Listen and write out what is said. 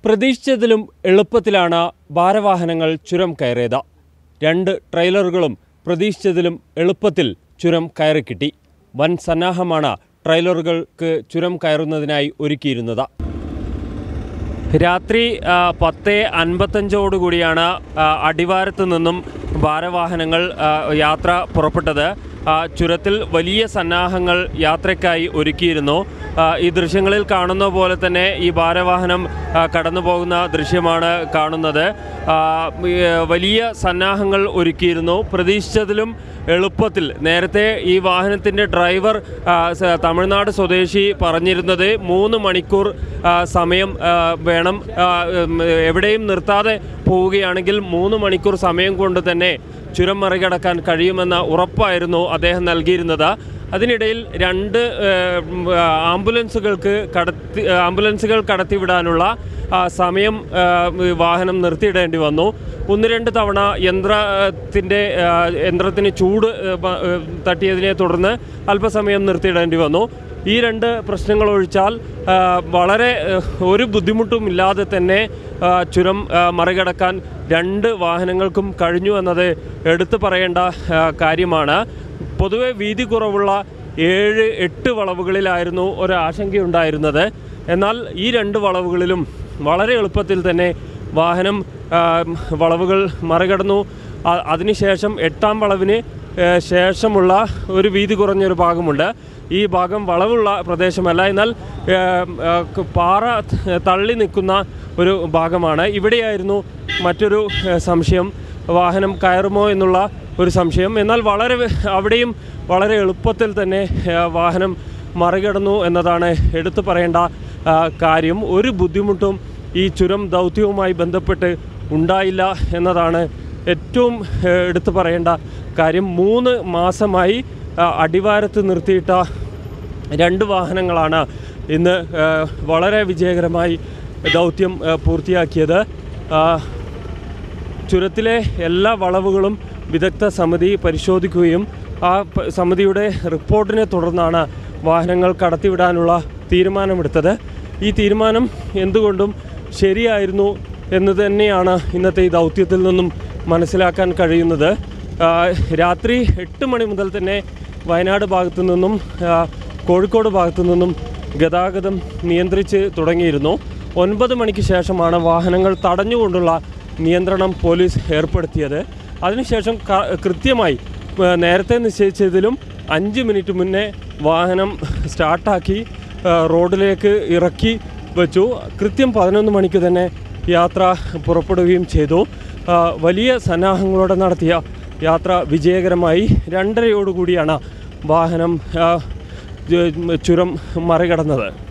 പ്രതീക്ഷിച്ചതിലും എളുപ്പത്തിലാണ് ഭാരവാഹനങ്ങൾ ചുരം കയറിയത് രണ്ട് ട്രെയിലറുകളും പ്രതീക്ഷിച്ചതിലും എളുപ്പത്തിൽ ചുരം കയറി കിട്ടി വൻ സന്നാഹമാണ് ട്രെയിലറുകൾക്ക് ചുരം കയറുന്നതിനായി ഒരുക്കിയിരുന്നത് രാത്രി ആ, പത്ത് അൻപത്തഞ്ചോടുകൂടിയാണ് ആ, അടിവാരത്ത് നിന്നും ഭാരവാഹനങ്ങൾ ആ, യാത്ര പുറപ്പെട്ടത് ആ, ചുരത്തിൽ വലിയ സന്നാഹങ്ങൾ യാത്രയ്ക്കായി ഒരുക്കിയിരുന്നു ആ, ഈ ദൃശ്യങ്ങളിൽ കാണുന്ന പോലെ തന്നെ ഈ ഭാരവാഹനം ആ, കടന്നു പോകുന്ന ദൃശ്യമാണ് കാണുന്നത് ആ, ഈ, വലിയ സന്നാഹങ്ങൾ ഒരുക്കിയിരുന്നു പ്രതീക്ഷിച്ചതിലും എളുപ്പത്തിൽ നേരത്തെ ഈ വാഹനത്തിൻ്റെ ഡ്രൈവർ ആ, സ- തമിഴ്നാട് സ്വദേശി പറഞ്ഞിരുന്നത് മൂന്ന് മണിക്കൂർ ആ, സമയം ആ, വേണം ആ, ഉം, എവിടെയും നിർത്താതെ പോവുകയാണെങ്കിൽ മൂന്ന് മണിക്കൂർ സമയം കൊണ്ട് തന്നെ ചുരം മറികടക്കാൻ കഴിയുമെന്ന ഉറപ്പായിരുന്നു അദ്ദേഹം നൽകിയിരുന്നത് അതിനിടയിൽ രണ്ട് ഏഹ്, ഉം, ആംബുലൻസുകൾക്ക് കടത്തി ആംബുലൻസുകൾ കടത്തിവിടാനുള്ള ആ, സമയം ആ, ഈ വാഹനം നിർത്തിയിടേണ്ടി വന്നു ഒന്ന് രണ്ട് തവണ യന്ത്രത്തിൻ്റെ ആ, യന്ത്രത്തിന് ചൂട് ഏഹ്, പ- ഏഹ്, തട്ടിയതിനെ തുടർന്ന് അല്പസമയം നിർത്തിയിടേണ്ടി വന്നു ഈ രണ്ട് പ്രശ്നങ്ങൾ ഒഴിച്ചാൽ ആ, വളരെ ഏഹ്, ഒരു ബുദ്ധിമുട്ടും ഇല്ലാതെ തന്നെ ആ, ചുരം ആ, മറികടക്കാൻ രണ്ട് വാഹനങ്ങൾക്കും കഴിഞ്ഞു എന്നത് എടുത്തു പറയേണ്ട ആ, കാര്യമാണ് പൊതുവെ വീതി കുറവുള്ള ഏഴ് എട്ട് വളവുകളിലായിരുന്നു ഒരു ആശങ്കയുണ്ടായിരുന്നത് എന്നാൽ ഈ രണ്ട് വളവുകളിലും വളരെ എളുപ്പത്തിൽ തന്നെ വാഹനം ആ, വളവുകൾ മറികടന്നു ആ- അതിനുശേഷം എട്ടാം വളവിന് ഏ, ശേഷമുള്ള ഒരു വീതി കുറഞ്ഞൊരു ഭാഗമുണ്ട് ഈ ഭാഗം വളവുള്ള പ്രദേശമല്ല എന്നാൽ ഏ, ആ, ക- പാറ ത- തള്ളി നിൽക്കുന്ന ഒരു ഭാഗമാണ് ഇവിടെയായിരുന്നു മറ്റൊരു ഏ, സംശയം വാഹനം കയറുമോ എന്നുള്ള ഒരു സംശയം എന്നാൽ വളരെ വെ- അവിടെയും വളരെ എളുപ്പത്തിൽ തന്നെ ഏ, വാഹനം മറികടന്നു എന്നതാണ് എടുത്തു പറയേണ്ട ആ, കാര്യം ഒരു ബുദ്ധിമുട്ടും ഈ ചുരം ദൗത്യവുമായി ബന്ധപ്പെട്ട് ഉണ്ടായില്ല എന്നതാണ് ഏറ്റവും ഏഹ്, എടുത്തു പറയേണ്ട കാര്യം മൂന്ന് മാസമായി ആ, അടിവാരത്ത് നിർത്തിയിട്ട രണ്ട് വാഹനങ്ങളാണ് ഇന്ന് ഏഹ്, വളരെ വിജയകരമായി ദൗത്യം ഏഹ്, പൂർത്തിയാക്കിയത് ആ, ചുരത്തിലെ എല്ലാ വളവുകളും വിദഗ്ധ സമിതി പരിശോധിക്കുകയും ആ പ- സമിതിയുടെ റിപ്പോർട്ടിനെ തുടർന്നാണ് വാഹനങ്ങൾ കടത്തിവിടാനുള്ള തീരുമാനമെടുത്തത് ഈ തീരുമാനം എന്തുകൊണ്ടും ശരിയായിരുന്നു എന്ന് തന്നെയാണ് ഇന്നത്തെ ഈ ദൗത്യത്തിൽ നിന്നും മനസ്സിലാക്കാൻ കഴിയുന്നത് ആ, രാത്രി എട്ട് മണി മുതൽ തന്നെ വയനാട് ഭാഗത്തു നിന്നും ആ, കോഴിക്കോട് ഭാഗത്തു നിന്നും ഗതാഗതം നിയന്ത്രിച്ച് തുടങ്ങിയിരുന്നു ഒൻപത് മണിക്ക് ശേഷമാണ് വാഹനങ്ങൾ തടഞ്ഞുകൊണ്ടുള്ള നിയന്ത്രണം പോലീസ് ഏർപ്പെടുത്തിയത് അതിനുശേഷം ക- കൃത്യമായി ഏ, നേരത്തെ നിശ്ചയിച്ചതിലും അഞ്ച് മിനിറ്റ് മുന്നേ വാഹനം സ്റ്റാർട്ടാക്കി ഏ, റോഡിലേക്ക് ഇറക്കി വെച്ചു കൃത്യം പതിനൊന്ന് മണിക്ക് തന്നെ യാത്ര പുറപ്പെടുകയും ചെയ്തു ആ, വലിയ സന്നാഹങ്ങളോടെ നടത്തിയ യാത്ര വിജയകരമായി രണ്ടരയോടുകൂടിയാണ് വാഹനം ആ, ചുരം മറികടന്നത്